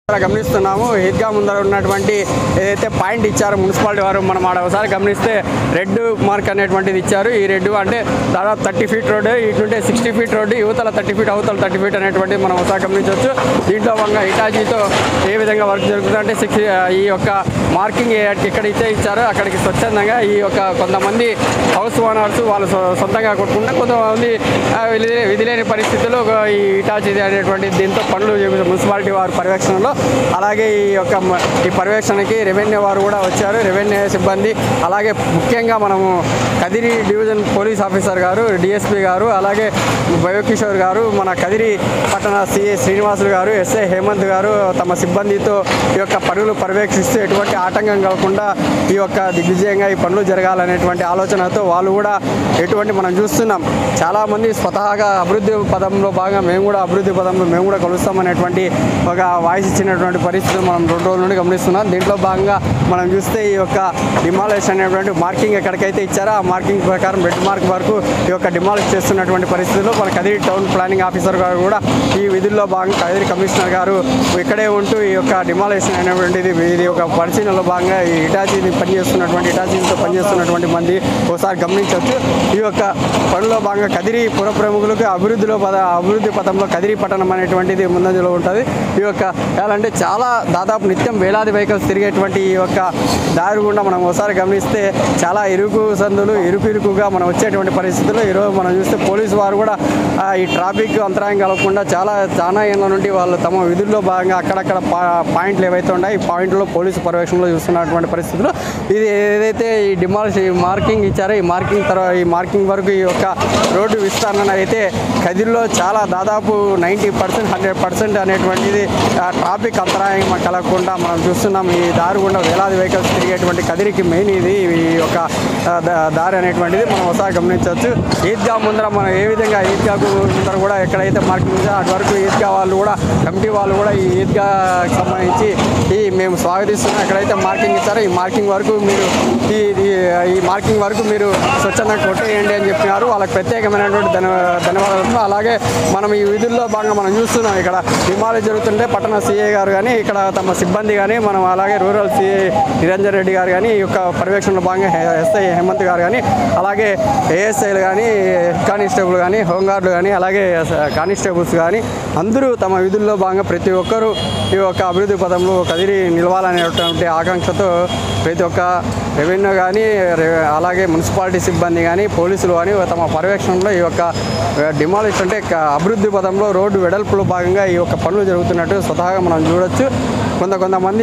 గమనిస్తున్నాము ఈద్గా ముందర ఉన్నటువంటి ఏదైతే పాయింట్ ఇచ్చారో మున్సిపాలిటీ వారు మనం ఆడ ఒకసారి గమనిస్తే రెడ్ మార్క్ అనేటువంటిది ఇచ్చారు ఈ రెడ్ అంటే దాదాపు థర్టీ ఫీట్ రోడ్డు ఇటు నుండి సిక్స్టీ ఫీట్ రోడ్డు యువతల థర్టీ ఫీట్ అవతల థర్టీ ఫీట్ అనేటువంటిది మనం ఒకసారి గమనించవచ్చు దీంట్లో భాగంగా ఇటాచీతో ఏ విధంగా వర్క్ జరుగుతుంది అంటే సిక్స్ ఈ యొక్క మార్కింగ్ ఎక్కడ ఇచ్చే ఇచ్చారో అక్కడికి స్వచ్ఛందంగా ఈ యొక్క కొంతమంది హౌస్ ఓనర్స్ వాళ్ళు సొ- సొంతంగా కొట్టుకుంటే కొంతమంది ఆ, విధి- విధి లేని పరిస్థితుల్లో ఒక ఈ ఇటాచీ అనేటువంటి దీంతో పనులు చేపట్టారు మున్సిపాలిటీ వారి పర్యవేక్షణలో అలాగే ఈ యొక్క మ- ఈ పర్యవేక్షణకి రెవెన్యూ వారు కూడా వచ్చారు రెవెన్యూ సిబ్బంది అలాగే ముఖ్యంగా మనము కదిరి డివిజన్ పోలీస్ ఆఫీసర్ గారు డిఎస్పీ గారు అలాగే బయోకిషోర్ గారు మన కదిరి పట్టణ సిఏ శ్రీనివాసులు గారు ఎస్ఐ హేమంత్ గారు తమ సిబ్బందితో ఈ యొక్క పనులు పర్యవేక్షిస్తూ ఎటువంటి ఆటంకం కలగకుండా ఈ యొక్క దిగ్విజయంగా ఈ పనులు జరగాలనేటువంటి ఆలోచనతో వాళ్ళు కూడా ఎటువంటి మనం చూస్తున్నాం చాలామంది స్వతహాగా అభివృద్ధి పదంలో భాగంగా మేము కూడా అభివృద్ధి పదంలో మేము కూడా కలుస్తామనేటువంటి ఒక వాయిస్ ఇచ్చినటువంటి పరిస్థితులు మనం రెండు రోజుల నుండి గమనిస్తున్నాం దీంట్లో భాగంగా మనం చూస్తే ఈ యొక్క డిమాలిష్ అనేటువంటి మార్కింగ్ ఎక్కడికైతే ఇచ్చారో ఆ మార్కింగ్ ప్రకారం రెడ్ మార్క్ వరకు ఈ యొక్క డిమాలిష్ చేస్తున్నటువంటి పరిస్థితుల్లో మన కదిరి టౌన్ ప్లానింగ్ ఆఫీసర్ గారు కూడా ఈ విధుల్లో భాగంగా కదిరి కమిషనర్ గారు ఇక్కడే ఉంటూ ఈ యొక్క డిమాలిషన్ అనేటువంటిది ఇది ఒక పరిశీలనలో భాగంగా ఈ ఇటాచీని పనిచేస్తున్నటువంటి ఇటాచీతో పనిచేస్తున్నటువంటి మంది ఒకసారి గమనించవచ్చు ఈ యొక్క పనిలో భాగంగా కదిరి పుర ప్రముఖులకు అభివృద్ధిలో పద అభివృద్ధి పథంలో కదిరి పట్టణం అనేటువంటిది ముందంజలో ఉంటుంది ఈ యొక్క ఎలా అంటే చాలా దాదాపు నిత్యం వేలాది వెహికల్స్ తిరిగేటువంటి ఈ యొక్క దారి గుండా మనం ఒకసారి గమనిస్తే చాలా ఇరుకు సందులు ఇరుకు ఇరుకుగా మనం వచ్చేటువంటి పరిస్థితుల్లో ఈరోజు మనం చూస్తే పోలీసు వారు కూడా ఆ, ఈ ట్రాఫిక్ అంతరాయం కలగకుండా చాలా చాలా ఏళ్ళ నుండి వాళ్ళు తమ విధుల్లో భాగంగా అక్కడక్కడ పా పాయింట్లు ఏవైతే ఉన్నాయో ఈ పాయింట్లో పోలీసు పర్యవేక్షణలో చూస్తున్నటువంటి పరిస్థితుల్లో ఇది ఏదైతే ఈ డిమాలిష్ ఈ మార్కింగ్ ఇచ్చారో ఈ మార్కింగ్ తర్వాత ఈ మార్కింగ్ వరకు ఈ యొక్క రోడ్డు విస్తరణ అయితే కదిరిలో చాలా దాదాపు నైంటీ పర్సెంట్ హండ్రెడ్ పర్సెంట్ అనేటువంటిది ఆ, ట్రాఫిక్ అంతరాయం కలగకుండా మనం చూస్తున్నాం ఈ దారి గుండా వేలాది వెహికల్స్ తిరిగేటువంటి కదిరికి మెయిన్ ఇది ఈ యొక్క ఆ, దా- దారి అనేటువంటిది మనం ఒకసారి గమనించవచ్చు ఈద్గా ముందర మనం ఏ విధంగా ఈద్గాకు ముందర కూడా ఎక్కడైతే మార్కింగ్ ఉందో అటు వరకు ఈద్గా వాళ్ళు కూడా కమిటీ వాళ్ళు కూడా ఈ ఈద్గాకి సంబంధించి ఈ మేము స్వాగతిస్తున్నాం ఎక్కడైతే మార్కింగ్ ఇచ్చారో ఈ మార్కింగ్ వరకు మీరు ఈ ఈ- ఈ మార్కింగ్ వరకు మీరు స్వచ్ఛందంగా కొట్టేయండి అని చెప్పినారు వాళ్ళకి ప్రత్యేకమైనటువంటి ధన్య ధన్యవాదాలు అలాగే మనం ఈ విధుల్లో భాగంగా మనం చూస్తున్నాం ఇక్కడ విమానాలు జరుగుతుంటే పట్టణ సిఏ గారు కానీ ఇక్కడ తమ సిబ్బంది కానీ మనం అలాగే రూరల్ సిఏ నిరంజన్ రెడ్డి గారు కానీ ఈ యొక్క పర్యవేక్షణలో భాగంగా హె- ఎస్ఐ హేమంత్ గారు కానీ అలాగే ఏఎస్ఐలు కానీ కానిస్టేబుల్ కానీ హోంగార్డులు కానీ అలాగే స- కానిస్టేబుల్స్ కానీ అందరూ తమ విధుల్లో భాగంగా ప్రతి ఒక్కరూ ఈ యొక్క అభివృద్ధి పదంలో కదిరి నిలవాలనేటువంటి ఆకాంక్షతో ప్రతి ఒక్క రెవెన్యూ కానీ రె- అలాగే మున్సిపాలిటీ సిబ్బంది కానీ పోలీసులు కానీ తమ పర్యవేక్షణలో ఈ యొక్క డిమాలిష్ అంటే క- అభివృద్ధి పదంలో రోడ్డు వెడల్పులో భాగంగా ఈ యొక్క పనులు జరుగుతున్నట్టు స్వతహాగా మనం చూడొచ్చు కొంత కొంతమంది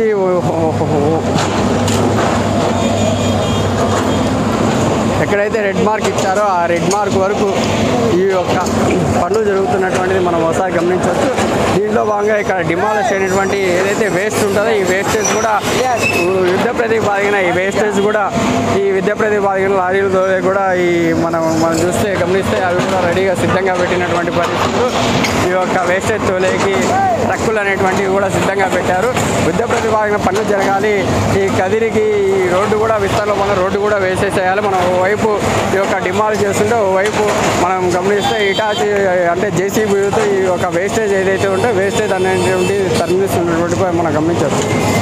ఎక్కడైతే రెడ్ మార్క్ ఇచ్చారో ఆ రెడ్ మార్క్ వరకు ఈ యొక్క పనులు జరుగుతున్నటువంటిది మనం ఒకసారి గమనించవచ్చు దీంట్లో భాగంగా ఇక్కడ డిమాలిష్ అయినటువంటి ఏదైతే వేస్ట్ ఉంటుందో ఈ వేస్టేజ్ కూడా యుద్ధ ప్రతిపాదిన ఈ వేస్టేజ్ కూడా ఈ విద్య ప్రతిపాదిన లారీలతో కూడా ఈ మనం మనం చూస్తే గమనిస్తే అవి కూడా రెడీగా సిద్ధంగా పెట్టినటువంటి పరిస్థితులు ఈ యొక్క వేస్టేజ్ తోలేకి ట్రక్కులు అనేటువంటివి కూడా సిద్ధంగా పెట్టారు విద్య ప్రతిపాదిన పనులు జరగాలి ఈ కదిరికి ఈ రోడ్డు కూడా విస్తారంలో మన రోడ్డు కూడా వేసేసేయాలి మనం ఓవైపు ఈ యొక్క డిమాలిష్ చేస్తుంటే ఓవైపు మనం గమనిస్తే ఇటాచి అంటే జేసీబీతో ఈ యొక్క వేస్టేజ్ ఏదైతే ఉంటే వేస్టేజ్ అనేటువంటి తరలిస్తున్నటువంటి మనం గమనించవచ్చు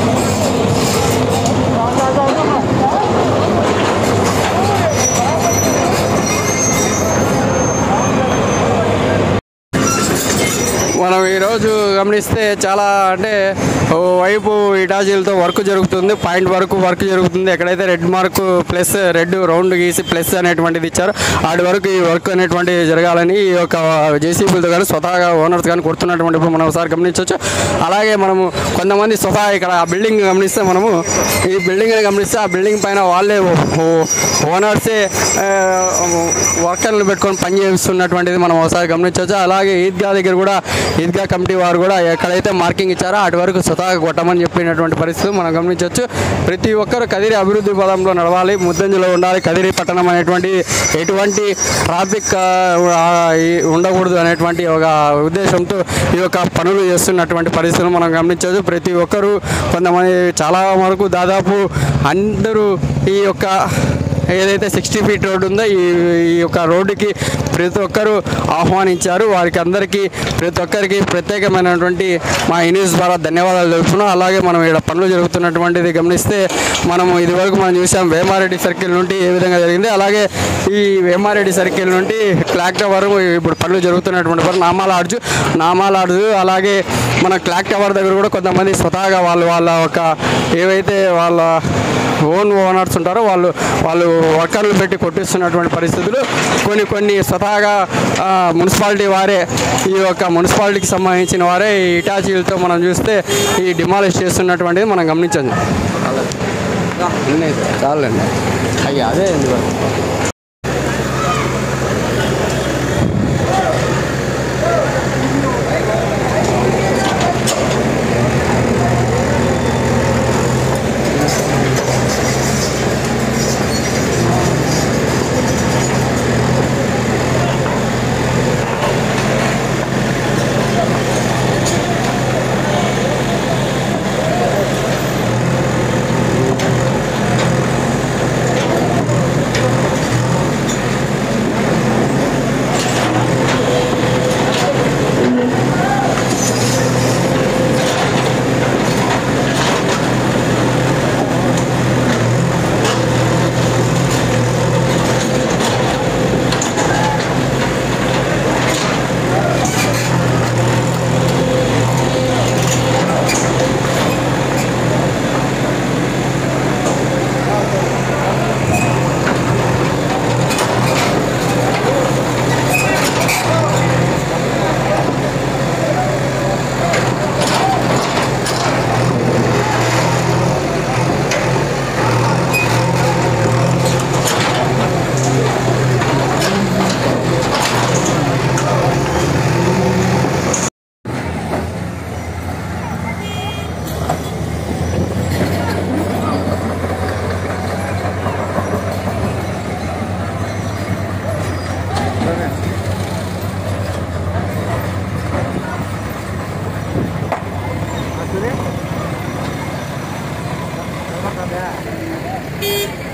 మనం ఈరోజు గమనిస్తే చాలా అంటే ఓ వైపు ఇటాచీలతో వర్క్ జరుగుతుంది పాయింట్ వరకు వర్క్ జరుగుతుంది ఎక్కడైతే red mark plus red round గీసి ప్లస్ అనేటువంటిది ఇచ్చారో ఆడి వరకు ఈ వర్క్ అనేటువంటి జరగాలని ఈ యొక్క జేసీబీలతో కానీ స్వతహాగా ఓనర్స్ కానీ కొడుతున్నటువంటి మనం ఒకసారి గమనించవచ్చు అలాగే మనము కొంతమంది స్వతహా ఇక్కడ ఆ బిల్డింగ్ గమనిస్తే మనము ఈ బిల్డింగ్ గమనిస్తే ఆ బిల్డింగ్ పైన వాళ్ళే ఓనర్సే వర్కర్లు పెట్టుకొని పని చేస్తున్నటువంటిది మనం ఒకసారి గమనించవచ్చు అలాగే ఈద్గా దగ్గర కూడా ఈద్గా కమిటీ వారు కూడా ఎక్కడైతే మార్కింగ్ ఇచ్చారో అటు వరకు స్వతహాగా కొట్టమని చెప్పినటువంటి పరిస్థితి మనం గమనించవచ్చు ప్రతి ఒక్కరు కదిరి అభివృద్ధి పదంలో నడవాలి ముద్దంజలో ఉండాలి కదిరి పట్టణం అనేటువంటి ఎటువంటి ట్రాఫిక్ ఆ, ఆ, ఈ- ఉండకూడదు అనేటువంటి ఒక ఉద్దేశంతో ఈ యొక్క పనులు చేస్తున్నటువంటి పరిస్థితులు మనం గమనించవచ్చు ప్రతి ఒక్కరూ కొంతమంది చాలా వరకు దాదాపు అందరూ ఈ యొక్క ఏదైతే సిక్స్టీ ఫీట్ రోడ్డు ఉందో ఈ ఈ యొక్క రోడ్డుకి ప్రతి ఒక్కరూ ఆహ్వానించారు వారికి అందరికీ ప్రతి ఒక్కరికి ప్రత్యేకమైనటువంటి మా ఈ న్యూస్ ద్వారా ధన్యవాదాలు తెలుపుతున్నాం అలాగే మనం ఇక్కడ పనులు జరుగుతున్నటువంటిది గమనిస్తే మనము ఇదివరకు మనం చూసాం వేమారెడ్డి సర్కిల్ నుండి ఏ విధంగా జరిగింది అలాగే ఈ వేమారెడ్డి సర్కిల్ నుండి క్లాక్ టవర్ ఇప్పుడు పనులు జరుగుతున్నటువంటి పనులు నామాలాడ్జు నామాలాడ్జు అలాగే మన క్లాక్ టవర్ దగ్గర కూడా కొంతమంది స్వతహాగా వాళ్ళు వాళ్ళ ఒక ఏవైతే వాళ్ళ ఓన్ ఓనర్స్ ఉంటారో వాళ్ళు వాళ్ళు వర్కర్లు పెట్టి కొట్టిస్తున్నటువంటి పరిస్థితులు కొన్ని కొన్ని స్వతహాగా ఆ, మున్సిపాలిటీ వారే ఈ యొక్క మున్సిపాలిటీకి సంబంధించిన వారే ఈ ఇటాచీలతో మనం చూస్తే ఈ డిమాలిష్ చేస్తున్నటువంటిది మనం గమనించండి చాలండి అయ్యా అదే ఎందుకు Terima kasih.